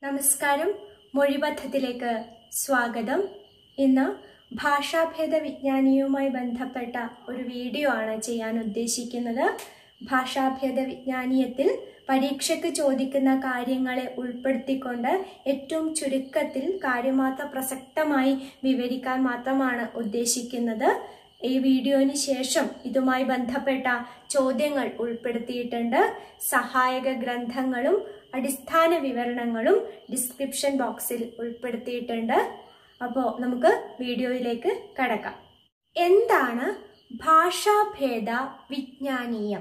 നമസ്കാരം മൊഴിബദ്ധത്തിലേക്ക് സ്വാഗതം ഇന്ന് ഭാഷാഭേദ വിജ്ഞാനിയുമായി ബന്ധപ്പെട്ട ഒരു വീഡിയോ ആണ് ചെയ്യാൻ ഉദ്ദേശിക്കുന്നത് ഭാഷാഭേദ വിജ്ഞാനീയത്തിൽ പരീക്ഷയ്ക്ക് ചോദിക്കുന്ന കാര്യങ്ങളെ ഉൾപ്പെടുത്തിക്കൊണ്ട് ഏറ്റവും ചുരുക്കത്തിൽ കാര്യമാത്ര പ്രസക്തമായി വിവരിക്കാൻ മാത്രമാണ് ഉദ്ദേശിക്കുന്നത് ഈ വീഡിയോന് ശേഷം ഇതുമായി ബന്ധപ്പെട്ട ചോദ്യങ്ങൾ ഉൾപ്പെടുത്തിയിട്ടുണ്ട് സഹായക ഗ്രന്ഥങ്ങളും അടിസ്ഥാന വിവരണങ്ങളും ഡിസ്ക്രിപ്ഷൻ ബോക്സിൽ ഉൾപ്പെടുത്തിയിട്ടുണ്ട് അപ്പോൾ നമുക്ക് വീഡിയോയിലേക്ക് കടക്കാം എന്താണ് ഭാഷാഭേദ വിജ്ഞാനീയം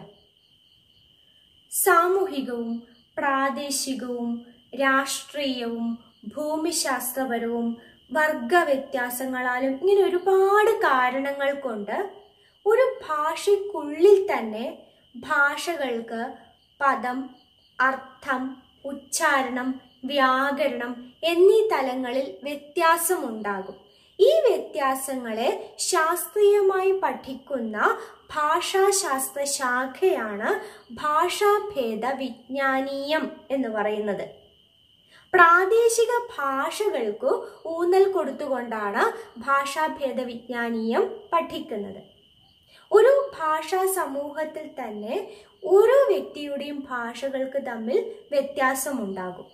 സാമൂഹികവും പ്രാദേശികവും രാഷ്ട്രീയവും ഭൂമിശാസ്ത്രപരവും വർഗ വ്യത്യാസങ്ങളാലും ഇങ്ങനെ ഒരുപാട് കാരണങ്ങൾ കൊണ്ട് ഒരു ഭാഷയ്ക്കുള്ളിൽ തന്നെ ഭാഷകൾക്ക് പദം അർത്ഥം ഉച്ചാരണം വ്യാകരണം എന്നീ തലങ്ങളിൽ വ്യത്യാസമുണ്ടാകും ഈ വ്യത്യാസങ്ങളെ ശാസ്ത്രീയമായി പഠിക്കുന്ന ഭാഷാശാസ്ത്ര ശാഖയാണ് ഭാഷാഭേദ വിജ്ഞാനീയം എന്ന് പറയുന്നത് പ്രാദേശിക ഭാഷകൾക്ക് ഊന്നൽ കൊടുത്തുകൊണ്ടാണ് ഭാഷാഭേദ വിജ്ഞാനീയം പഠിക്കുന്നത് ഒരു ഭാഷാ സമൂഹത്തിൽ തന്നെ ഓരോ വ്യക്തിയുടെയും ഭാഷകൾക്ക് തമ്മിൽ വ്യത്യാസമുണ്ടാകും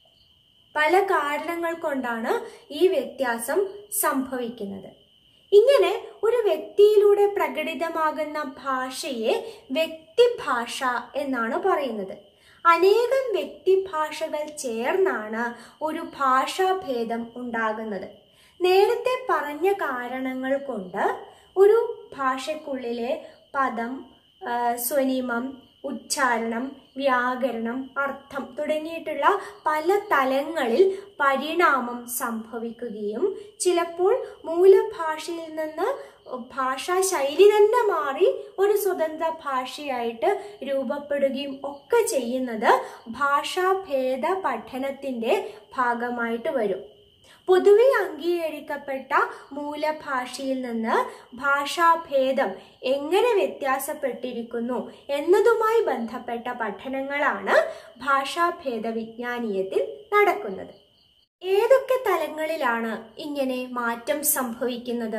പല കാരണങ്ങൾ കൊണ്ടാണ് ഈ വ്യത്യാസം സംഭവിക്കുന്നത് ഇങ്ങനെ ഒരു വ്യക്തിയിലൂടെ പ്രകടിതമാകുന്ന ഭാഷയെ വ്യക്തിഭാഷ എന്നാണ് പറയുന്നത് അനേകം വ്യക്തിഭാഷകൾ ചേർന്നാണ് ഒരു ഭാഷാഭേദം ഉണ്ടാകുന്നത് നേരത്തെ പറഞ്ഞ കാരണങ്ങൾ കൊണ്ട് ഒരു ഭാഷയ്ക്കുള്ളിലെ പദം സ്വനിമം ഉച്ചാരണം വ്യാകരണം അർത്ഥം തുടങ്ങിയിട്ടുള്ള പല തലങ്ങളിൽ പരിണാമം സംഭവിക്കുകയും ചിലപ്പോൾ മൂലഭാഷയിൽ നിന്ന് ഭാഷാ ശൈലി തന്നെ മാറി ഒരു സ്വതന്ത്ര ഭാഷയായിട്ട് രൂപപ്പെടുകയും ഒക്കെ ചെയ്യുന്നത് ഭാഷാഭേദ പഠനത്തിൻ്റെ ഭാഗമായിട്ട് വരും പൊതുവെ അംഗീകരിക്കപ്പെട്ട മൂലഭാഷയിൽ നിന്ന് ഭാഷാഭേദം എങ്ങനെ വ്യത്യാസപ്പെട്ടിരിക്കുന്നു എന്നതുമായി ബന്ധപ്പെട്ട പഠനങ്ങളാണ് ഭാഷാഭേദ വിജ്ഞാനീയത്തിൽ നടക്കുന്നത് ഏതൊക്കെ തലങ്ങളിലാണ് ഇങ്ങനെ മാറ്റം സംഭവിക്കുന്നത്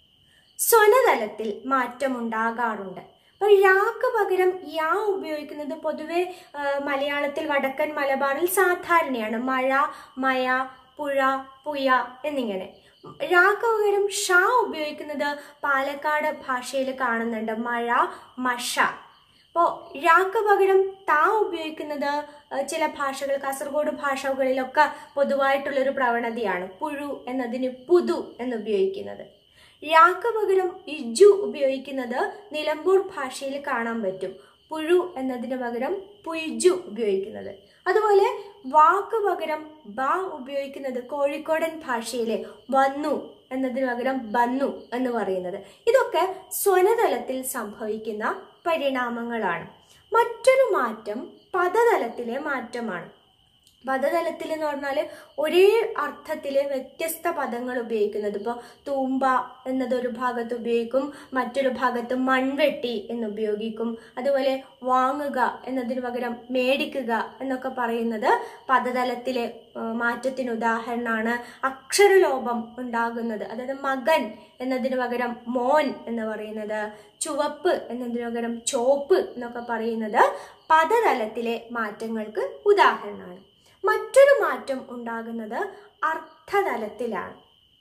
സ്വനതലത്തിൽ മാറ്റമുണ്ടാകാറുണ്ട് അപ്പോൾ യാക്ക് പകരം യാ ഉപയോഗിക്കുന്നത് പൊതുവെ മലയാളത്തിൽ വടക്കൻ മലബാറിൽ സാധാരണയാണ് മഴ മയ പുഴ പുയ എന്നിങ്ങനെ രാക്ക് പകരം ഷ ഉപയോഗിക്കുന്നത് പാലക്കാട് ഭാഷയിൽ കാണുന്നുണ്ട് മഴ മഷ അപ്പോൾ രാക്ക് പകരം താ ഉപയോഗിക്കുന്നത് ചില ഭാഷകൾ കാസർഗോഡ് ഭാഷകളിലൊക്കെ പൊതുവായിട്ടുള്ളൊരു പ്രവണതയാണ് പുഴു എന്നതിന് പുതു എന്ന് ഉപയോഗിക്കുന്നത് യാക്ക് പകരം ഇജു ഉപയോഗിക്കുന്നത് നിലമ്പൂർ ഭാഷയിൽ കാണാൻ പറ്റും പുഴു എന്നതിന് പകരം പുയ്ജു ഉപയോഗിക്കുന്നത് അതുപോലെ വാക്ക് പകരം ബ ഉപയോഗിക്കുന്നത് കോഴിക്കോടൻ ഭാഷയിലെ വന്നു എന്നതിന് പകരം ബന്നു എന്ന് പറയുന്നത് ഇതൊക്കെ സ്വനതലത്തിൽ സംഭവിക്കുന്ന പരിണാമങ്ങളാണ് മറ്റൊരു മാറ്റം പദതലത്തിലെ മാറ്റമാണ് പദതലത്തിൽ എന്ന് പറഞ്ഞാൽ ഒരേ അർത്ഥത്തിൽ വ്യത്യസ്ത പദങ്ങൾ ഉപയോഗിക്കുന്നത് ഇപ്പോൾ തൂമ്പ എന്നതൊരു ഭാഗത്ത് ഉപയോഗിക്കും മറ്റൊരു ഭാഗത്ത് മൺവെട്ടി എന്ന് ഉപയോഗിക്കും അതുപോലെ വാങ്ങുക എന്നതിന് പകരം മേടിക്കുക എന്നൊക്കെ പറയുന്നത് പദതലത്തിലെ മാറ്റത്തിന് ഉദാഹരണമാണ് അക്ഷരലോപം ഉണ്ടാകുന്നത് അതായത് മകൻ എന്നതിന് പകരം മോൻ എന്ന് പറയുന്നത് ചുവപ്പ് എന്നതിന് പകരം ചോപ്പ് എന്നൊക്കെ പറയുന്നത് പദതലത്തിലെ മാറ്റങ്ങൾക്ക് ഉദാഹരണമാണ് മറ്റൊരു മാറ്റം ഉണ്ടാകുന്നത് അർത്ഥതലത്തിലാണ്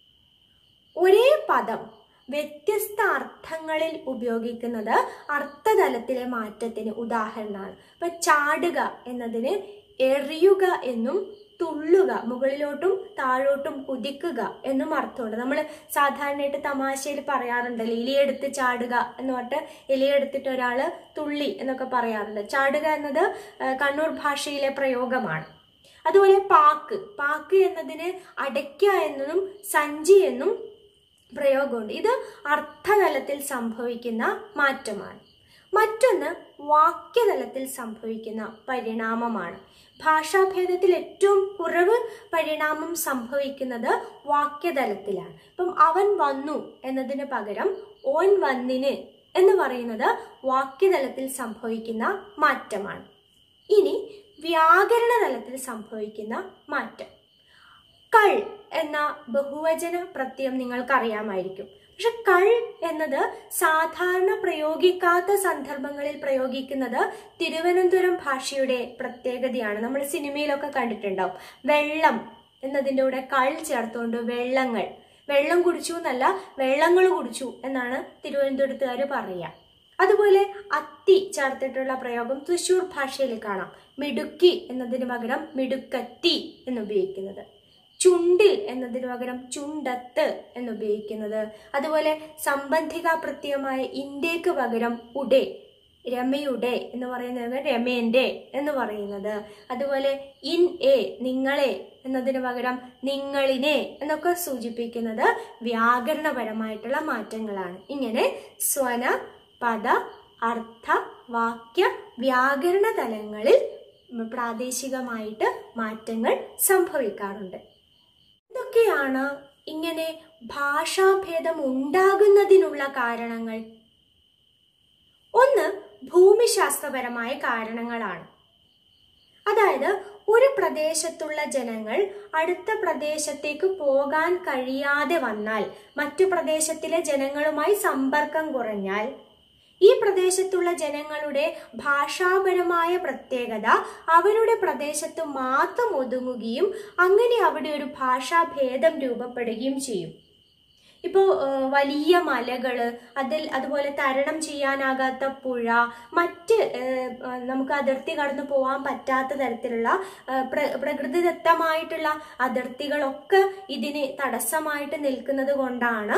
ഒരേ പദം വ്യത്യസ്ത അർത്ഥങ്ങളിൽ ഉപയോഗിക്കുന്നത് അർത്ഥതലത്തിലെ മാറ്റത്തിന് ഉദാഹരണമാണ് ഇപ്പൊ ചാടുക എന്നതിന് എറിയുക എന്നും തുള്ളുക മുകളിലോട്ടും താഴോട്ടും കുതിക്കുക എന്നും അർത്ഥമുണ്ട് നമ്മൾ സാധാരണയായിട്ട് തമാശയിൽ പറയാറുണ്ടല്ലോ ഇലയെടുത്ത് ചാടുക എന്ന് പറഞ്ഞിട്ട് ഇലയെടുത്തിട്ട് ഒരാൾ തുള്ളി എന്നൊക്കെ പറയാറുണ്ട് ചാടുക എന്നത് കണ്ണൂർ ഭാഷയിലെ പ്രയോഗമാണ് അതുപോലെ പാക്ക് പാക്ക് എന്നതിന് അടയ്ക്ക എന്നും സഞ്ചി എന്നും പ്രയോഗമുണ്ട് ഇത് അർത്ഥതലത്തിൽ സംഭവിക്കുന്ന മാറ്റമാണ് മറ്റൊന്ന് വാക്യതലത്തിൽ സംഭവിക്കുന്ന പരിണാമമാണ് ഭാഷാഭേദത്തിൽ ഏറ്റവും കുറവ് പരിണാമം സംഭവിക്കുന്നത് വാക്യതലത്തിലാണ് ഇപ്പം അവൻ വന്നു എന്നതിന് പകരം ഓൻ വന്നിന് എന്ന് പറയുന്നത് വാക്യതലത്തിൽ സംഭവിക്കുന്ന മാറ്റമാണ് ഇനി വ്യാകരണ തലത്തിൽ സംഭവിക്കുന്ന മാറ്റം കൾ എന്ന ബഹുവചന പ്രത്യയം നിങ്ങൾക്കറിയാമായിരിക്കും പക്ഷെ കൾ എന്നത് സാധാരണ പ്രയോഗിക്കാത്ത സന്ദർഭങ്ങളിൽ പ്രയോഗിക്കുന്നത് തിരുവനന്തപുരം ഭാഷയുടെ പ്രത്യേകതയാണ് നമ്മൾ സിനിമയിലൊക്കെ കണ്ടിട്ടുണ്ടാവും വെള്ളം എന്നതിൻ്റെ കൂടെ കൾ ചേർത്തുകൊണ്ട് വെള്ളങ്ങൾ വെള്ളം കുടിച്ചു എന്നല്ല വെള്ളങ്ങൾ കുടിച്ചു എന്നാണ് തിരുവനന്തപുരത്തുകാർ പറയുക അതുപോലെ അത്തി ചേർത്തിട്ടുള്ള പ്രയോഗം തൃശ്ശൂർ ഭാഷയിൽ കാണാം മിടുക്കി എന്നതിന് പകരം മിടുക്കത്തി എന്ന് ഉപയോഗിക്കുന്നത് ചുണ്ടിൽ എന്നതിന് പകരം ചുണ്ടത്ത് എന്ന് ഉപയോഗിക്കുന്നത് അതുപോലെ സംബന്ധിക പ്രത്യയമായ ഇന്ത്യക്ക് പകരം ഉടെ രമയുടെ എന്ന് പറയുന്നത് രമേന്റെ എന്ന് പറയുന്നത് അതുപോലെ ഇൻ എ നിങ്ങളെ എന്നതിന് പകരം നിങ്ങളിനെ എന്നൊക്കെ സൂചിപ്പിക്കുന്നത് വ്യാകരണപരമായിട്ടുള്ള മാറ്റങ്ങളാണ് ഇങ്ങനെ സ്വന പദ അർത്ഥ വാക്യ വ്യാകരണ തലങ്ങളിൽ പ്രാദേശികമായിട്ട് മാറ്റങ്ങൾ സംഭവിക്കാറുണ്ട് എന്തൊക്കെയാണ് ഇങ്ങനെ ഭാഷാഭേദം ഉണ്ടാകുന്നതിനുള്ള കാരണങ്ങൾ ഒന്ന് ഭൂമിശാസ്ത്രപരമായ കാരണങ്ങളാണ് അതായത് ഒരു പ്രദേശത്തുള്ള ജനങ്ങൾ അടുത്ത പ്രദേശത്തേക്ക് പോകാൻ കഴിയാതെ വന്നാൽ മറ്റു പ്രദേശത്തിലെ ജനങ്ങളുമായി സമ്പർക്കം കുറഞ്ഞാൽ ഈ പ്രദേശത്തുള്ള ജനങ്ങളുടെ ഭാഷാപരമായ പ്രത്യേകത അവരുടെ പ്രദേശത്ത് മാത്രം ഒതുങ്ങുകയും അങ്ങനെ അവിടെ ഒരു ഭാഷാഭേദം രൂപപ്പെടുകയും ചെയ്യും ഇപ്പോൾ വലിയ മലകൾ അതിൽ അതുപോലെ തരണം ചെയ്യാനാകാത്ത പുഴ മറ്റ് ഏഹ്, ആ, നമുക്ക് അതിർത്തി കടന്നു പോകാൻ പറ്റാത്ത തരത്തിലുള്ള ആ, പ്ര പ്രകൃതിദത്തമായിട്ടുള്ള അതിർത്തികളൊക്കെ ഇതിന് തടസ്സമായിട്ട് നിൽക്കുന്നത് കൊണ്ടാണ്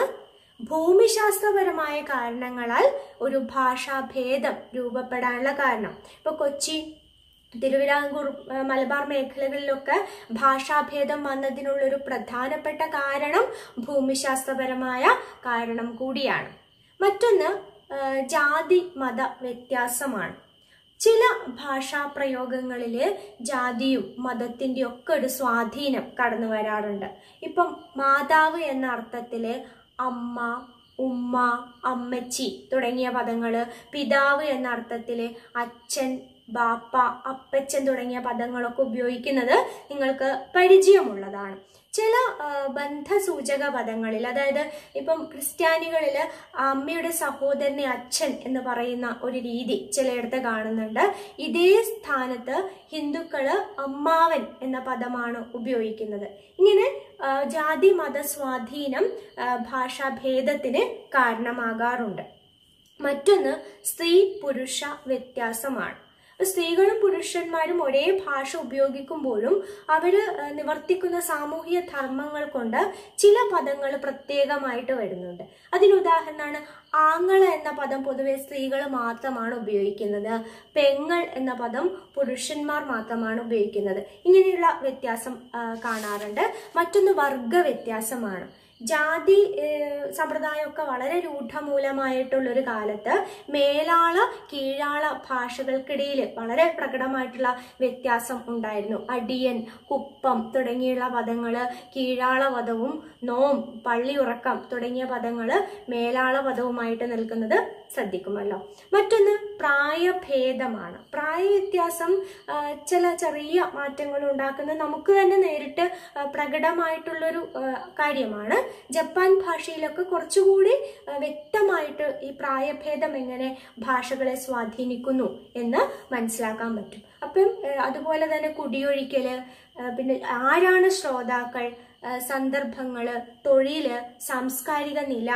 ഭൂമിശാസ്ത്രപരമായ കാരണങ്ങളാൽ ഒരു ഭാഷാഭേദം രൂപപ്പെടാനുള്ള കാരണം ഇപ്പോൾ കൊച്ചി തിരുവിതാംകൂർ ആ, മലബാർ മേഖലകളിലൊക്കെ ഭാഷാഭേദം വന്നതിനുള്ളൊരു പ്രധാനപ്പെട്ട കാരണം ഭൂമിശാസ്ത്രപരമായ കാരണം കൂടിയാണ് മറ്റൊന്ന് ആ, ജാതി മത വ്യത്യാസമാണ് ചില ഭാഷാ പ്രയോഗങ്ങളിൽ ജാതിയും മതത്തിൻ്റെ ഒക്കെ ഒരു സ്വാധീനം കടന്നു വരാറുണ്ട് ഇപ്പം മാതാവ് എന്ന അർത്ഥത്തിൽ അമ്മ ഉമ്മ അമ്മച്ചി തുടങ്ങിയ പദങ്ങൾ പിതാവ് എന്ന അർത്ഥത്തിൽ അച്ഛൻ ബാപ്പ അപ്പച്ചൻ തുടങ്ങിയ പദങ്ങളൊക്കെ ഉപയോഗിക്കുന്നത് നിങ്ങൾക്ക് പരിചയമുള്ളതാണ് ചില ആ, ബന്ധസൂചക പദങ്ങളിൽ അതായത് ഇപ്പം ക്രിസ്ത്യാനികളിൽ അമ്മയുടെ സഹോദരനെ അച്ഛൻ എന്ന് പറയുന്ന ഒരു രീതി ചിലയിടത്ത് കാണുന്നുണ്ട് ഇതേ സ്ഥാനത്ത് ഹിന്ദുക്കള് അമ്മാവൻ എന്ന പദമാണ് ഉപയോഗിക്കുന്നത് ഇങ്ങനെ ആ, ജാതി മത സ്വാധീനം ആ, ഭാഷാഭേദത്തിന് കാരണമാകാറുണ്ട് മറ്റൊന്ന് സ്ത്രീ പുരുഷ വ്യത്യാസമാണ് സ്ത്രീകളും പുരുഷന്മാരും ഒരേ ഭാഷ ഉപയോഗിക്കുമ്പോഴും അവർ നിവർത്തിക്കുന്ന സാമൂഹിക ധർമ്മങ്ങൾ കൊണ്ട് ചില പദങ്ങൾ പ്രത്യേകമായിട്ട് വരുന്നുണ്ട് അതിനുദാഹരണമാണ് ആങ്ങള എന്ന പദം പൊതുവെ സ്ത്രീകൾ മാത്രമാണ് ഉപയോഗിക്കുന്നത് പെങ്ങൾ എന്ന പദം പുരുഷന്മാർ മാത്രമാണ് ഉപയോഗിക്കുന്നത് ഇങ്ങനെയുള്ള വ്യത്യാസം ആ, കാണാറുണ്ട് മറ്റൊന്ന് വർഗ വ്യത്യാസമാണ് ജാതി ഏഹ്, സമ്പ്രദായമൊക്കെ വളരെ രൂഢമൂലമായിട്ടുള്ളൊരു കാലത്ത് മേലാള കീഴാള ഭാഷകൾക്കിടയിൽ വളരെ പ്രകടമായിട്ടുള്ള വ്യത്യാസം ഉണ്ടായിരുന്നു അടിയൻ കുപ്പം തുടങ്ങിയുള്ള പദങ്ങൾ കീഴാള പദവും നോം പള്ളിയുറക്കം തുടങ്ങിയ പദങ്ങൾ മേലാള പദവുമായിട്ട് നിൽക്കുന്നത് ശ്രദ്ധിക്കുമല്ലോ മറ്റൊന്ന് പ്രായഭേദമാണ് പ്രായ വ്യത്യാസം ആ, ചില ചെറിയ മാറ്റങ്ങൾ ഉണ്ടാക്കുന്നത് നമുക്ക് തന്നെ നേരിട്ട് ആ, പ്രകടമായിട്ടുള്ളൊരു ആ, കാര്യമാണ് ജപ്പാൻ ഭാഷയിലൊക്കെ കുറച്ചുകൂടി ആ, വ്യക്തമായിട്ട് ഈ പ്രായഭേദം എങ്ങനെ ഭാഷകളെ സ്വാധീനിക്കുന്നു എന്ന് മനസ്സിലാക്കാൻ പറ്റും അപ്പം ആ, അതുപോലെ തന്നെ കുടിയൊഴിക്കല് ആ, പിന്നെ ആരാണ് ശ്രോതാക്കൾ ആ, സന്ദർഭങ്ങള് തൊഴില് സാംസ്കാരിക നില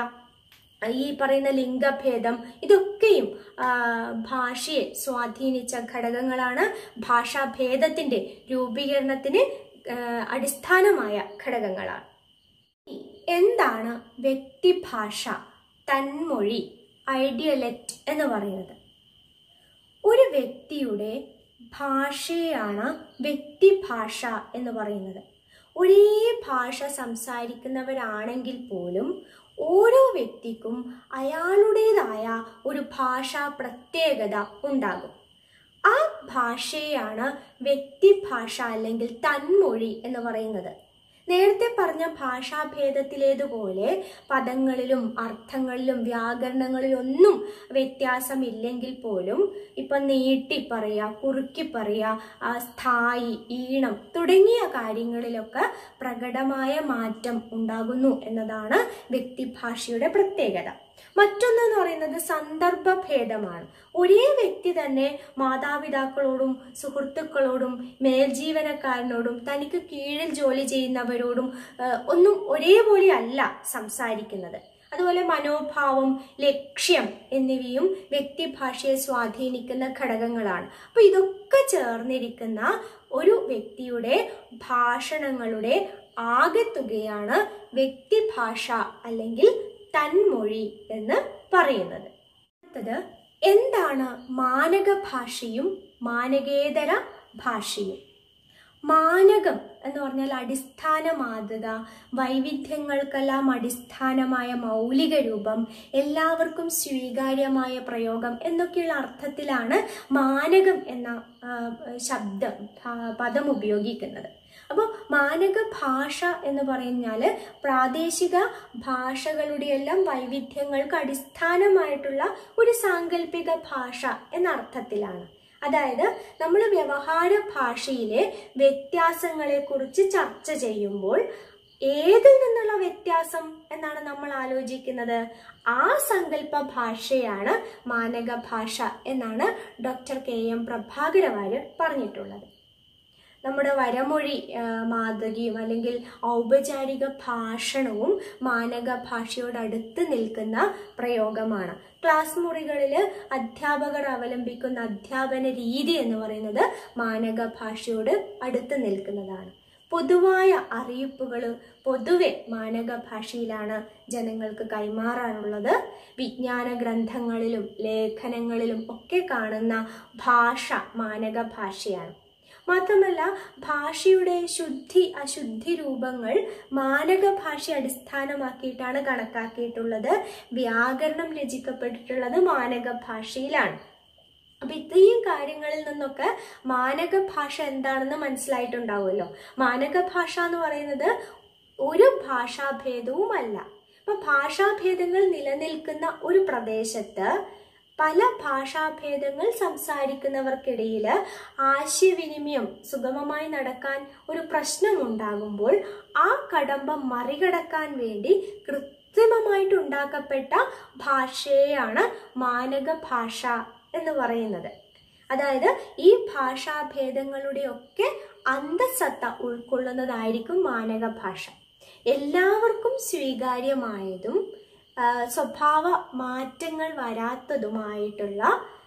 ഈ പറയുന്ന ലിംഗഭേദം ഇതൊക്കെയും ആ, ഭാഷയെ സ്വാധീനിച്ച ഘടകങ്ങളാണ് ഭാഷാഭേദത്തിന്റെ രൂപീകരണത്തിന് ആ, അടിസ്ഥാനമായ ഘടകങ്ങളാണ് ഇനി എന്താണ് വ്യക്തിഭാഷ തന്മൊഴി ഐഡിയലക്റ്റ് എന്ന് പറയുന്നത് ഒരു വ്യക്തിയുടെ ഭാഷയാണ് വ്യക്തിഭാഷ എന്ന് പറയുന്നത് ഒരേ ഭാഷ സംസാരിക്കുന്നവരാണെങ്കിൽ പോലും ഓരോ വ്യക്തിക്കും അയാളുടേതായ ഒരു ഭാഷാ പ്രത്യേകത ഉണ്ടാകും ആ ഭാഷയാണ് വ്യക്തിഭാഷ അല്ലെങ്കിൽ തന്മൊഴി എന്ന് പറയുന്നത് നേരത്തെ പറഞ്ഞ ഭാഷാഭേദത്തിലേതുപോലെ പദങ്ങളിലും അർത്ഥങ്ങളിലും വ്യാകരണങ്ങളിലും ഒന്നും വ്യത്യാസമില്ലെങ്കിൽ പോലും ഇപ്പൊ നീട്ടി പറയുക കുറുക്കി പറയുക ആ, സ്ഥായി ഈണം തുടങ്ങിയ കാര്യങ്ങളിലൊക്കെ പ്രകടമായ മാറ്റം ഉണ്ടാകുന്നു എന്നതാണ് വ്യക്തിഭാഷയുടെ പ്രത്യേകത മറ്റൊന്നെന്ന് പറയുന്നത് സന്ദർഭഭേദമാണ് ഒരേ വ്യക്തി തന്നെ മാതാപിതാക്കളോടും സുഹൃത്തുക്കളോടും മേൽജീവനക്കാരനോടും തനിക്ക് കീഴിൽ ജോലി ചെയ്യുന്നവരോടും ആ, ഒന്നും ഒരേപോലെ അല്ല സംസാരിക്കുന്നത് അതുപോലെ മനോഭാവം ലക്ഷ്യം എന്നിവയും വ്യക്തിഭാഷയെ സ്വാധീനിക്കുന്ന ഘടകങ്ങളാണ് അപ്പൊ ഇതൊക്കെ ചേർന്നിരിക്കുന്ന ഒരു വ്യക്തിയുടെ ഭാഷണങ്ങളുടെ ആകെത്തുകയാണ് വ്യക്തിഭാഷ അല്ലെങ്കിൽ തന്മൊഴി എന്ന് പറയുന്നത് അടുത്തത് എന്താണ് മാനക ഭാഷയും മാനകേതര ഭാഷയും മാനകം എന്ന് പറഞ്ഞാൽ അടിസ്ഥാന മാതൃക വൈവിധ്യങ്ങൾക്കെല്ലാം അടിസ്ഥാനമായ മൗലിക രൂപം എല്ലാവർക്കും സ്വീകാര്യമായ പ്രയോഗം എന്നൊക്കെയുള്ള അർത്ഥത്തിലാണ് മാനകം എന്ന ആ, ശബ്ദം ആ, പദം ഉപയോഗിക്കുന്നത് അപ്പോൾ മാനക ഭാഷ എന്ന് പറഞ്ഞാൽ പ്രാദേശിക ഭാഷകളുടെ എല്ലാം വൈവിധ്യങ്ങൾക്ക് അടിസ്ഥാനമായിട്ടുള്ള ഒരു സാങ്കല്പിക ഭാഷ എന്ന അർത്ഥത്തിലാണ് അതായത് നമ്മൾ വ്യവഹാര ഭാഷയിലെ വ്യത്യാസങ്ങളെ കുറിച്ച് ചർച്ച ചെയ്യുമ്പോൾ ഏതിൽ നിന്നുള്ള വ്യത്യാസം എന്നാണ് നമ്മൾ ആലോചിക്കുന്നത് ആ സങ്കല്പ ഭാഷയാണ് മാനക ഭാഷ എന്നാണ് doctor K M Prabhakara Warrier പറഞ്ഞിട്ടുള്ളത് നമ്മുടെ വരമൊഴി ആ, മാതൃകയും അല്ലെങ്കിൽ ഔപചാരിക ഭാഷണവും മാനക ഭാഷയോട് അടുത്ത് നിൽക്കുന്ന പ്രയോഗമാണ് ക്ലാസ് മുറികളിൽ അധ്യാപകർ അവലംബിക്കുന്ന അധ്യാപന രീതി എന്ന് പറയുന്നത് മാനക ഭാഷയോട് അടുത്ത് നിൽക്കുന്നതാണ് പൊതുവായ അറിയിപ്പുകൾ പൊതുവെ മാനക ഭാഷയിലാണ് ജനങ്ങൾക്ക് കൈമാറാറുള്ളത് വിജ്ഞാന ഗ്രന്ഥങ്ങളിലും ലേഖനങ്ങളിലും ഒക്കെ കാണുന്ന ഭാഷ മാനക ഭാഷയാണ് മാത്രമല്ല ഭാഷയുടെ ശുദ്ധി അശുദ്ധി രൂപങ്ങൾ മാനക ഭാഷ അടിസ്ഥാനമാക്കിയിട്ടാണ് കണക്കാക്കിയിട്ടുള്ളത് വ്യാകരണം രചിക്കപ്പെട്ടിട്ടുള്ളത് മാനക ഭാഷയിലാണ് അപ്പൊ ഇത്രയും കാര്യങ്ങളിൽ നിന്നൊക്കെ മാനക ഭാഷ എന്താണെന്ന് മനസ്സിലായിട്ടുണ്ടാവുമല്ലോ മാനക ഭാഷ എന്ന് പറയുന്നത് ഒരു ഭാഷാഭേദവുമല്ല അപ്പൊ ഭാഷാഭേദങ്ങൾ നിലനിൽക്കുന്ന ഒരു പ്രദേശത്ത് പല ഭാഷാഭേദങ്ങൾ സംസാരിക്കുന്നവർക്കിടയിൽ ആശയവിനിമയം സുഗമമായി നടക്കാൻ ഒരു പ്രശ്നമുണ്ടാകുമ്പോൾ ആ കടമ്പ മറികടക്കാൻ വേണ്ടി കൃത്രിമമായിട്ട് ഉണ്ടാക്കപ്പെട്ട ഭാഷയെയാണ് മാനക ഭാഷ എന്ന് പറയുന്നത് അതായത് ഈ ഭാഷാഭേദങ്ങളുടെ ഒക്കെ അന്തസത്ത ഉൾക്കൊള്ളുന്നതായിരിക്കും മാനക ഭാഷ എല്ലാവർക്കും സ്വീകാര്യമായതും ആ, സ്വഭാവ മാറ്റങ്ങൾ വരാത്തതുമായിട്ടുള്ള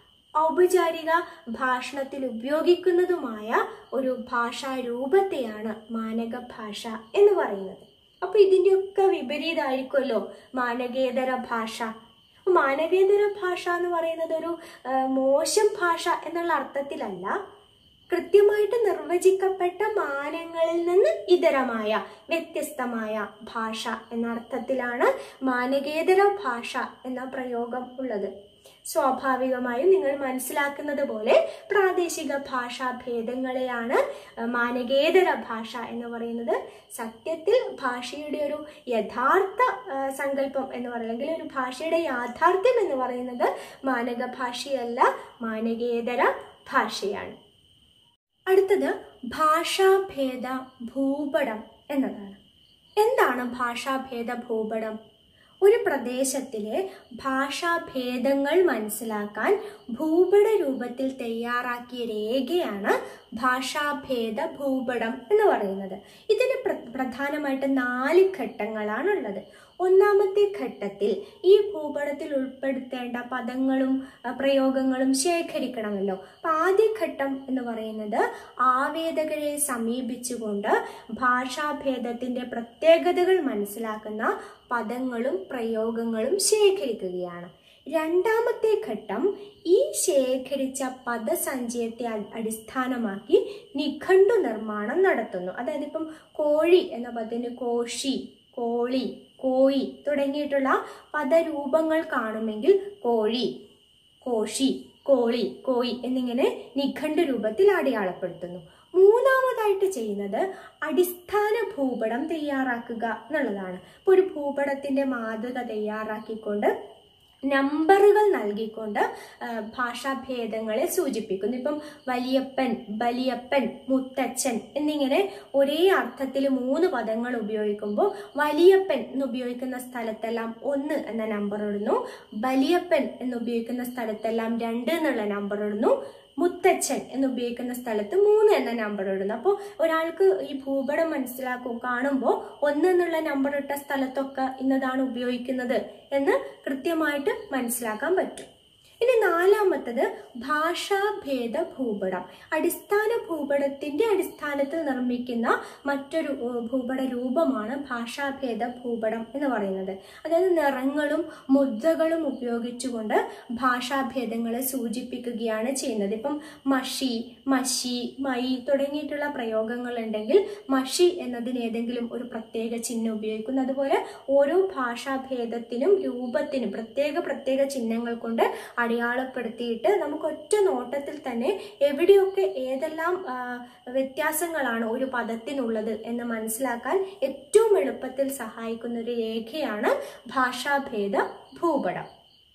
ഔപചാരിക ഭാഷണത്തിൽ ഉപയോഗിക്കുന്നതുമായ ഒരു ഭാഷാ രൂപത്തെയാണ് മാനക ഭാഷ എന്ന് പറയുന്നത് അപ്പൊ ഇതിൻ്റെയൊക്കെ വിപരീതമായിരിക്കുമല്ലോ മാനകേതര ഭാഷ അപ്പൊ മാനകേതര ഭാഷ എന്ന് പറയുന്നത് ഒരു ആ, മോശം ഭാഷ എന്നുള്ള അർത്ഥത്തിലല്ല കൃത്യമായിട്ട് നിർവചിക്കപ്പെട്ട മാനങ്ങളിൽ നിന്ന് ഇതരമായ വ്യത്യസ്തമായ ഭാഷ എന്ന അർത്ഥത്തിലാണ് മാനകേതര ഭാഷ എന്ന പ്രയോഗം ഉള്ളത് സ്വാഭാവികമായും നിങ്ങൾ മനസ്സിലാക്കുന്നത് പോലെ പ്രാദേശിക ഭാഷാ ഭേദങ്ങളെയാണ് അഹ്, മാനകേതര ഭാഷ എന്ന് പറയുന്നത് സത്യത്തിൽ ഭാഷയുടെ ഒരു യഥാർത്ഥ അഹ്, സങ്കല്പം എന്ന് പറയുന്നത് അല്ലെങ്കിൽ ഒരു ഭാഷയുടെ യാഥാർത്ഥ്യം എന്ന് പറയുന്നത് മാനക ഭാഷയല്ല മാനകേതര ഭാഷയാണ് അടുത്തത് ഭാഷാഭേദ ഭൂപടം എന്നതാണ് എന്താണ് ഭാഷാഭേദ ഭൂപടം ഒരു പ്രദേശത്തിലെ ഭാഷാഭേദങ്ങൾ മനസ്സിലാക്കാൻ ഭൂപട രൂപത്തിൽ തയ്യാറാക്കിയ രേഖയാണ് ഭാഷാഭേദ ഭൂപടം എന്ന് പറയുന്നത് ഇതിന് പ്ര- പ്രധാനമായിട്ട് നാല് ഘട്ടങ്ങളാണുള്ളത് ഒന്നാമത്തെ ഘട്ടത്തിൽ ഈ ഭൂപടത്തിൽ ഉൾപ്പെടുത്തേണ്ട പദങ്ങളും അഹ്, പ്രയോഗങ്ങളും ശേഖരിക്കണമല്ലോ അപ്പൊ ആദ്യ ഘട്ടം എന്ന് പറയുന്നത് ആവേദകരെ സമീപിച്ചുകൊണ്ട് ഭാഷാഭേദത്തിന്റെ പ്രത്യേകതകൾ മനസ്സിലാക്കുന്ന പദങ്ങളും പ്രയോഗങ്ങളും ശേഖരിക്കുകയാണ് രണ്ടാമത്തെ ഘട്ടം ഈ ശേഖരിച്ച പദസഞ്ചയത്തെ അ- അടിസ്ഥാനമാക്കി നിഘണ്ടു നിർമ്മാണം നടത്തുന്നു അതായത് ഇപ്പം കോഴി എന്ന പദത്തിന് കോഷി കോളി കോയി തുടങ്ങിയിട്ടുള്ള പദരൂപങ്ങൾ കാണുമെങ്കിൽ കോഴി കോഷി കോളി കോയി എന്നിങ്ങനെ നിഘണ്ടു രൂപത്തിൽ അടയാളപ്പെടുത്തുന്നു മൂന്ന് മൂന്നാമതായിട്ട് ചെയ്യുന്നത് അടിസ്ഥാന ഭൂപടം തയ്യാറാക്കുക എന്നുള്ളതാണ് ഇപ്പോൾ ഒരു ഭൂപടത്തിന്റെ മാതൃക തയ്യാറാക്കിക്കൊണ്ട് നമ്പറുകൾ നൽകിക്കൊണ്ട് ആ, ഭാഷാഭേദങ്ങളെ സൂചിപ്പിക്കുന്നു ഇപ്പം വലിയപ്പൻ ബലിയപ്പൻ മുത്തച്ഛൻ എന്നിങ്ങനെ ഒരേ അർത്ഥത്തിൽ മൂന്ന് പദങ്ങൾ ഉപയോഗിക്കുമ്പോൾ വലിയപ്പൻ എന്ന് ഉപയോഗിക്കുന്ന സ്ഥലത്തെല്ലാം ഒന്ന് എന്ന നമ്പർ ഇടുന്നു ബലിയപ്പൻ എന്ന് ഉപയോഗിക്കുന്ന സ്ഥലത്തെല്ലാം രണ്ട് എന്നുള്ള നമ്പർ ഇടുന്നു മുത്തച്ഛൻ എന്ന് ഉപയോഗിക്കുന്ന സ്ഥലത്ത് മൂന്ന് എന്ന നമ്പർ ഇടുന്നു അപ്പോൾ ഒരാൾക്ക് ഈ ഭൂപടം മനസ്സിലാക്കും കാണുമ്പോൾ ഒന്ന് എന്നുള്ള നമ്പർ ഇട്ട സ്ഥലത്തൊക്കെ ഇന്നതാണ് ഉപയോഗിക്കുന്നത് എന്ന് കൃത്യമായിട്ട് മനസ്സിലാക്കാൻ പറ്റും ഇനി നാലാമത്തത് ഭാഷാഭേദ ഭൂപടം അടിസ്ഥാന ഭൂപടത്തിന്റെ അടിസ്ഥാനത്തിൽ നിർമ്മിക്കുന്ന മറ്റൊരു ഏഹ്, ഭൂപട രൂപമാണ് ഭാഷാഭേദ ഭൂപടം എന്ന് പറയുന്നത് അതായത് നിറങ്ങളും മുദ്രകളും ഉപയോഗിച്ചുകൊണ്ട് ഭാഷാഭേദങ്ങളെ സൂചിപ്പിക്കുകയാണ് ചെയ്യുന്നത് ഇപ്പം മഷി മഷി മൈ തുടങ്ങിയിട്ടുള്ള പ്രയോഗങ്ങൾ ഉണ്ടെങ്കിൽ മഷി എന്നതിന് ഏതെങ്കിലും ഒരു പ്രത്യേക ചിഹ്നം ഉപയോഗിക്കുന്നു അതുപോലെ ഓരോ ഭാഷാഭേദത്തിനും രൂപത്തിനും പ്രത്യേക പ്രത്യേക ചിഹ്നങ്ങൾ കൊണ്ട് അടയാളപ്പെടുത്തിയിട്ട് നമുക്ക് ഒറ്റ നോട്ടത്തിൽ തന്നെ എവിടെയൊക്കെ ഏതെല്ലാം ആ, വ്യത്യാസങ്ങളാണ് ഒരു പദത്തിനുള്ളത് എന്ന് മനസ്സിലാക്കാൻ ഏറ്റവും എളുപ്പത്തിൽ സഹായിക്കുന്ന ഒരു രേഖയാണ് ഭാഷാഭേദ ഭൂപടം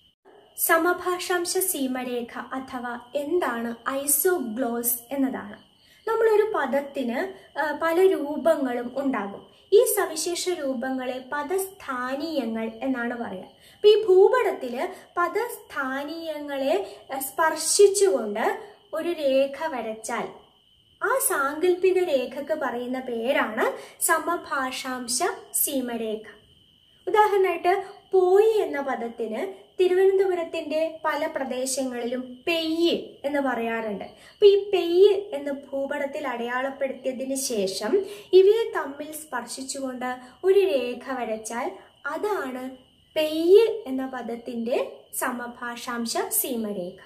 സമഭാഷാംശ സീമരേഖ അഥവാ എന്താണ് ഐസോഗ്ലോസ് എന്നതാണ് നമ്മളൊരു പദത്തിന് ആ, പല രൂപങ്ങളും ഉണ്ടാകും ഈ സവിശേഷ രൂപങ്ങളെ പദസ്ഥാനീയങ്ങൾ എന്നാണ് പറയുക അപ്പൊ ഈ ഭൂപടത്തില് പദസ്ഥാനീയങ്ങളെ ആ, സ്പർശിച്ചുകൊണ്ട് ഒരു രേഖ വരച്ചാൽ ആ സാങ്കല്പിക രേഖക്ക് പറയുന്ന പേരാണ് സമഭാഷാംശ സീമരേഖ ഉദാഹരണമായിട്ട് പോയി എന്ന പദത്തിന് തിരുവനന്തപുരത്തിന്റെ പല പ്രദേശങ്ങളിലും പെയ്യ് എന്ന് പറയാറുണ്ട് അപ്പൊ ഈ പെയ്യ് എന്ന് ഭൂപടത്തിൽ അടയാളപ്പെടുത്തിയതിന് ശേഷം ഇവയെ തമ്മിൽ സ്പർശിച്ചുകൊണ്ട് ഒരു രേഖ വരച്ചാൽ അതാണ് പെയ്യ് എന്ന പദത്തിന്റെ സമഭാഷാംശ സീമരേഖ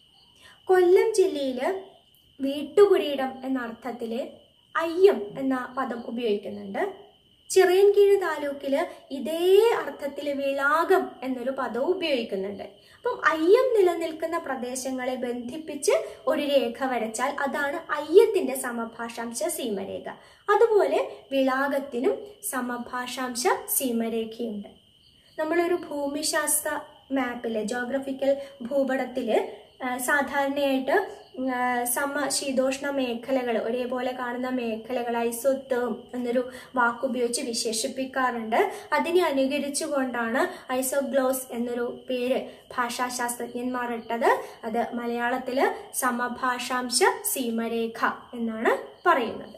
കൊല്ലം ജില്ലയില് വീട്ടുപുരീടം എന്ന അർത്ഥത്തില് അയ്യം എന്ന പദം ഉപയോഗിക്കുന്നുണ്ട് ചിറയൻകീഴ് താലൂക്കില് ഇതേ അർത്ഥത്തിൽ വിളാകം എന്നൊരു പദവും ഉപയോഗിക്കുന്നുണ്ട് അപ്പം അയ്യം നിലനിൽക്കുന്ന പ്രദേശങ്ങളെ ബന്ധിപ്പിച്ച് ഒരു രേഖ വരച്ചാൽ അതാണ് അയ്യത്തിന്റെ സമഭാഷാംശ സീമരേഖ അതുപോലെ വിളാകത്തിനും സമഭാഷാംശ സീമരേഖയുണ്ട് നമ്മളൊരു ഭൂമിശാസ്ത്ര മാപ്പില് ജോഗ്രഫിക്കൽ ഭൂപടത്തില് ആ, സാധാരണയായിട്ട് ആ, സമശീതോഷ്ണ മേഖലകൾ ഒരേപോലെ കാണുന്ന മേഖലകൾ ഐസോത്തേം എന്നൊരു വാക്കുപയോഗിച്ച് വിശേഷിപ്പിക്കാറുണ്ട് അതിനെ അനുകരിച്ചുകൊണ്ടാണ് ഐസോഗ്ലോസ് എന്നൊരു പേര് ഭാഷാശാസ്ത്രജ്ഞന്മാർ ഇട്ടത് അത് മലയാളത്തില് സമഭാഷാംശ സീമരേഖ എന്നാണ് പറയുന്നത്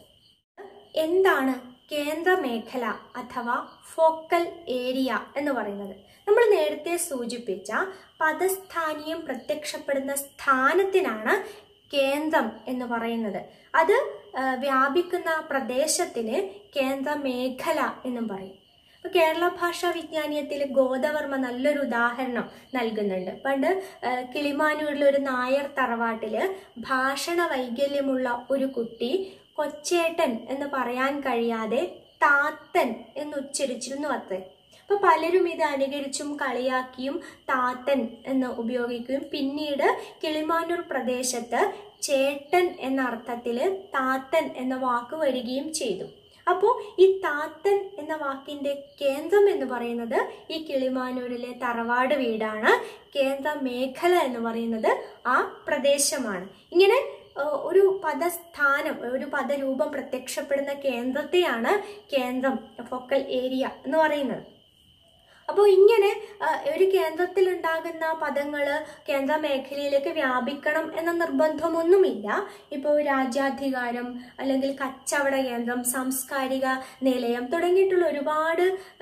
എന്താണ് കേന്ദ്ര മേഖല അഥവാ ഫോക്കൽ ഏരിയ എന്ന് പറയുന്നത് നമ്മൾ നേരത്തെ സൂചിപ്പിച്ച പദസ്ഥാനീയം പ്രത്യക്ഷപ്പെടുന്ന സ്ഥാനത്തിനാണ് കേന്ദ്രം എന്ന് പറയുന്നത് അത് ആ, വ്യാപിക്കുന്ന പ്രദേശത്തിന് കേന്ദ്ര മേഖല എന്നും പറയും ഇപ്പൊ കേരള ഭാഷാ വിജ്ഞാനീയത്തിൽ ഗോദവർമ്മ നല്ലൊരു ഉദാഹരണം നൽകുന്നുണ്ട് പണ്ട് ആ, കിളിമാനൂരിലെ ഒരു നായർ തറവാട്ടില് ഭാഷണ വൈകല്യമുള്ള ഒരു കുട്ടി കൊച്ചേട്ടൻ എന്ന് പറയാൻ കഴിയാതെ താത്തൻ എന്ന് ഉച്ചരിച്ചിരുന്നു അത്രേ അപ്പൊ പലരും ഇത് അനുകരിച്ചും കളിയാക്കിയും താത്തൻ എന്ന് ഉപയോഗിക്കുകയും പിന്നീട് കിളിമാനൂർ പ്രദേശത്ത് ചേട്ടൻ എന്ന അർത്ഥത്തില് താത്തൻ എന്ന വാക്ക് വരികയും ചെയ്തു അപ്പോൾ ഈ താത്തൻ എന്ന വാക്കിന്റെ കേന്ദ്രം എന്ന് പറയുന്നത് ഈ കിളിമാനൂരിലെ തറവാട് വീടാണ് കേന്ദ്ര മേഖല എന്ന് പറയുന്നത് ആ പ്രദേശമാണ് ഇങ്ങനെ ഏഹ്, ഒരു പദസ്ഥാനം ഒരു പദരൂപം പ്രത്യക്ഷപ്പെടുന്ന കേന്ദ്രത്തെയാണ് കേന്ദ്രം ഫോക്കൽ ഏരിയ എന്ന് പറയുന്നത് അപ്പോൾ ഇങ്ങനെ ആ, ഒരു കേന്ദ്രത്തിൽ ഉണ്ടാകുന്ന പദങ്ങൾ കേന്ദ്ര മേഖലയിലേക്ക് വ്യാപിക്കണം എന്ന നിർബന്ധമൊന്നുമില്ല ഇപ്പോൾ രാജ്യാധികാരം അല്ലെങ്കിൽ കച്ചവട കേന്ദ്രം സാംസ്കാരിക നിലയം തുടങ്ങിയിട്ടുള്ള ഒരുപാട്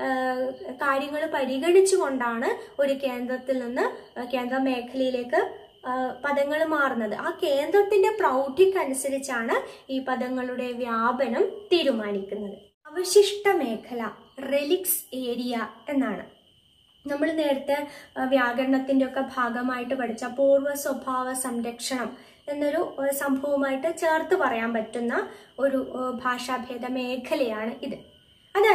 കാര്യങ്ങൾ പരിഗണിച്ചുകൊണ്ടാണ് ഒരു കേന്ദ്രത്തിൽ നിന്ന് ആ, കേന്ദ്ര മേഖലയിലേക്ക് പദങ്ങൾ മാറുന്നത് ആ കേന്ദ്രത്തിന്റെ പ്രൗഢിക്കനുസരിച്ചാണ് ഈ പദങ്ങളുടെ വ്യാപനം തീരുമാനിക്കുന്നത് അവശിഷ്ട മേഖല റെലിക്സ് ഏരിയ എന്നാണ് നമ്മൾ നേരത്തെ ആ, വ്യാകരണത്തിന്റെ ഒക്കെ ഭാഗമായിട്ട് പഠിച്ച പൂർവ്വ സ്വഭാവ സംരക്ഷണം എന്നൊരു ആ, സംഭവമായിട്ട് ചേർത്ത് പറയാൻ പറ്റുന്ന ഒരു ആ, ഭാഷാഭേദ മേഖലയാണ് ഇത് അതായത്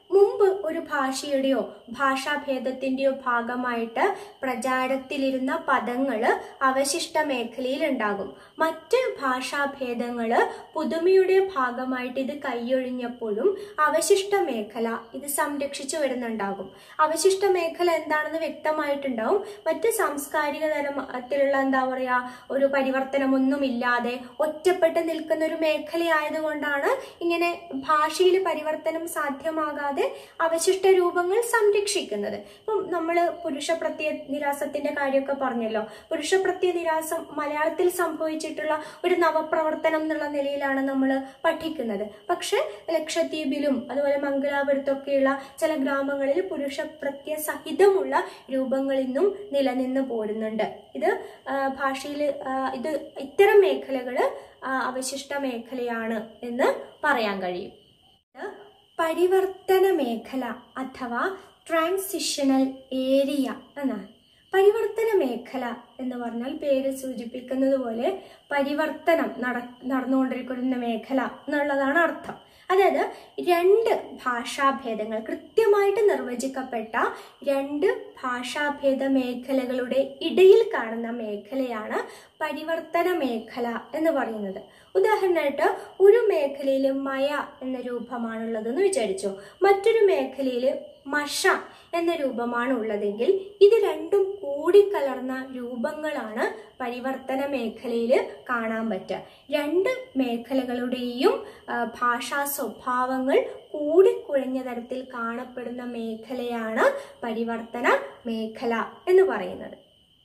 മുമ്പ് ഒരു ഭാഷയുടെയോ ഭാഷാഭേദത്തിന്റെയോ ഭാഗമായിട്ട് പ്രചാരത്തിലിരുന്ന പദങ്ങൾ അവശിഷ്ട മേഖലയിൽ ഉണ്ടാകും മറ്റ് ഭാഷാഭേദങ്ങള് പുതുമയുടെ ഭാഗമായിട്ട് ഇത് കൈയൊഴിഞ്ഞപ്പോഴും അവശിഷ്ട മേഖല ഇത് സംരക്ഷിച്ചു വരുന്നുണ്ടാകും അവശിഷ്ട മേഖല എന്താണെന്ന് വ്യക്തമായിട്ടുണ്ടാവും മറ്റ് സാംസ്കാരിക തരത്തിലുള്ള എന്താ പറയാ ഒരു പരിവർത്തനമൊന്നുമില്ലാതെ ഒറ്റപ്പെട്ട് നിൽക്കുന്ന ഒരു മേഖലയായതുകൊണ്ടാണ് ഇങ്ങനെ ഭാഷയിൽ പരിവർത്തനം സാധ്യമാകാതെ അവശിഷ്ട രൂപങ്ങൾ സംരക്ഷിക്കുന്നത് ഇപ്പം നമ്മൾ പുരുഷ പ്രത്യയ നിരാസത്തിന്റെ കാര്യമൊക്കെ പറഞ്ഞല്ലോ പുരുഷ പ്രത്യയ നിരാസം മലയാളത്തിൽ സംഭവിച്ചിട്ടുള്ള ഒരു നവപ്രവർത്തനം എന്നുള്ള നിലയിലാണ് നമ്മൾ പഠിക്കുന്നത് പക്ഷെ ലക്ഷദ്വീപിലും അതുപോലെ മംഗലാപുരത്തൊക്കെയുള്ള ചില ഗ്രാമങ്ങളിൽ പുരുഷ പ്രത്യയ സഹിതമുള്ള രൂപങ്ങൾ ഇന്നും നിലനിന്ന് പോരുന്നുണ്ട് ഇത് ഭാഷയിൽ ഇത് ഇത്തരം മേഖലകൾ അവശിഷ്ട മേഖലയാണ് എന്ന് പറയാൻ കഴിയും ഇത് പരിവർത്തന മേഖല അഥവാ ട്രാൻസിഷണൽ ഏരിയ എന്നാണ് പരിവർത്തന മേഖല എന്ന് പറഞ്ഞാൽ പേര് സൂചിപ്പിക്കുന്നത് പോലെ പരിവർത്തനം നട നടന്നുകൊണ്ടിരിക്കുന്ന മേഖല എന്നുള്ളതാണ് അർത്ഥം അതായത് രണ്ട് ഭാഷാഭേദങ്ങൾ കൃത്യമായിട്ട് നിർവചിക്കപ്പെട്ട രണ്ട് ഭാഷാഭേദ മേഖലകളുടെ ഇടയിൽ കാണുന്ന മേഖലയാണ് പരിവർത്തന മേഖല എന്ന് പറയുന്നത് ഉദാഹരണമായിട്ട് ഒരു മേഖലയിൽ മയ എന്ന രൂപമാണുള്ളതെന്ന് വിചാരിച്ചു മറ്റൊരു മേഖലയിൽ മഷ എന്ന രൂപമാണ് ഉള്ളതെങ്കിൽ ഇത് രണ്ടും കൂടിക്കലർന്ന രൂപങ്ങളാണ് പരിവർത്തന മേഖലയിൽ കാണാൻ പറ്റുക രണ്ട് മേഖലകളുടെയും ഭാഷാ സ്വഭാവങ്ങൾ കൂടിക്കുഴഞ്ഞ തരത്തിൽ കാണപ്പെടുന്ന മേഖലയാണ് പരിവർത്തന മേഖല എന്ന് പറയുന്നത്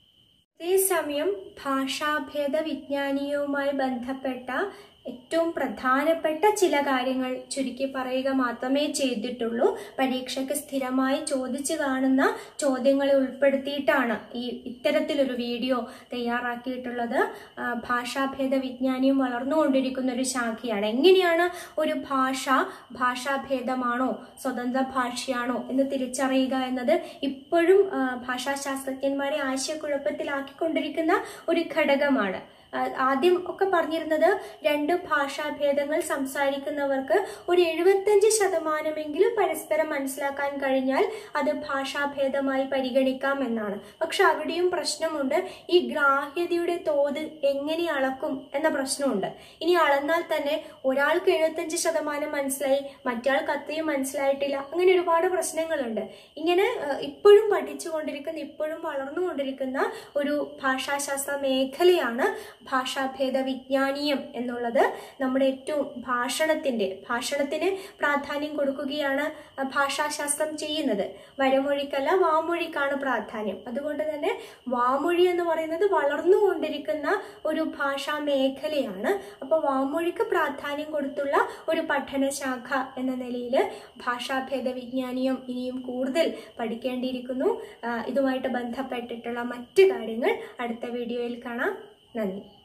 അതേസമയം ഭാഷാഭേദ വിജ്ഞാനീയവുമായി ബന്ധപ്പെട്ട ഏറ്റവും പ്രധാനപ്പെട്ട ചില കാര്യങ്ങൾ ചുരുക്കി പറയുക മാത്രമേ ചെയ്തിട്ടുള്ളൂ പരീക്ഷയ്ക്ക് സ്ഥിരമായി ചോദിച്ചു കാണുന്ന ചോദ്യങ്ങളെ ഉൾപ്പെടുത്തിയിട്ടാണ് ഈ ഇത്തരത്തിലൊരു വീഡിയോ തയ്യാറാക്കിയിട്ടുള്ളത് ഭാഷാഭേദ വിജ്ഞാനിയും വളർന്നുകൊണ്ടിരിക്കുന്ന ഒരു ശാഖയാണ് എങ്ങനെയാണ് ഒരു ഭാഷ ഭാഷാഭേദമാണോ സ്വതന്ത്ര ഭാഷയാണോ എന്ന് തിരിച്ചറിയുക എന്നത് ഇപ്പോഴും ഭാഷാശാസ്ത്രജ്ഞന്മാരെ ആശയക്കുഴപ്പത്തിലാക്കിക്കൊണ്ടിരിക്കുന്ന ഒരു ഘടകമാണ് ആദ്യം ഒക്കെ പറഞ്ഞിരുന്നത് രണ്ട് ഭാഷാഭേദങ്ങൾ സംസാരിക്കുന്നവർക്ക് ഒരു എഴുപത്തഞ്ച് ശതമാനമെങ്കിലും പരസ്പരം മനസ്സിലാക്കാൻ കഴിഞ്ഞാൽ അത് ഭാഷാഭേദമായി പരിഗണിക്കാം എന്നാണ് പക്ഷെ അവിടെയും പ്രശ്നമുണ്ട് ഈ ഗ്രാഹ്യതയുടെ തോത് എങ്ങനെ അളക്കും എന്ന പ്രശ്നമുണ്ട് ഇനി അളന്നാൽ തന്നെ ഒരാൾക്ക് എഴുപത്തഞ്ച് ശതമാനം മനസ്സിലായി മറ്റാൾക്ക് അത്രയും മനസ്സിലായിട്ടില്ല അങ്ങനെ ഒരുപാട് പ്രശ്നങ്ങളുണ്ട് ഇങ്ങനെ ഇപ്പോഴും പഠിച്ചുകൊണ്ടിരിക്കുന്ന ഇപ്പോഴും വളർന്നുകൊണ്ടിരിക്കുന്ന ഒരു ഭാഷാശാസ്ത്ര മേഖലയാണ് ഭാഷാഭേദ വിജ്ഞാനീയം എന്നുള്ളത് നമ്മുടെ ഏറ്റവും ഭാഷണത്തിന്റെ ഭാഷണത്തിന് പ്രാധാന്യം കൊടുക്കുകയാണ് ഭാഷാശാസ്ത്രം ചെയ്യുന്നത് വരമൊഴിക്കല്ല വാമൊഴിക്കാണ് പ്രാധാന്യം അതുകൊണ്ട് തന്നെ വാമൊഴി എന്ന് പറയുന്നത് വളർന്നുകൊണ്ടിരിക്കുന്ന ഒരു ഭാഷാ മേഖലയാണ് അപ്പോൾ വാമൊഴിക്ക് പ്രാധാന്യം കൊടുത്തുള്ള ഒരു പഠനശാഖ എന്ന നിലയിൽ ഭാഷാഭേദ വിജ്ഞാനീയം ഇനിയും കൂടുതൽ പഠിക്കേണ്ടിയിരിക്കുന്നു ഇതുമായിട്ട് ബന്ധപ്പെട്ടിട്ടുള്ള മറ്റ് കാര്യങ്ങൾ അടുത്ത വീഡിയോയിൽ കാണാം നന്ദി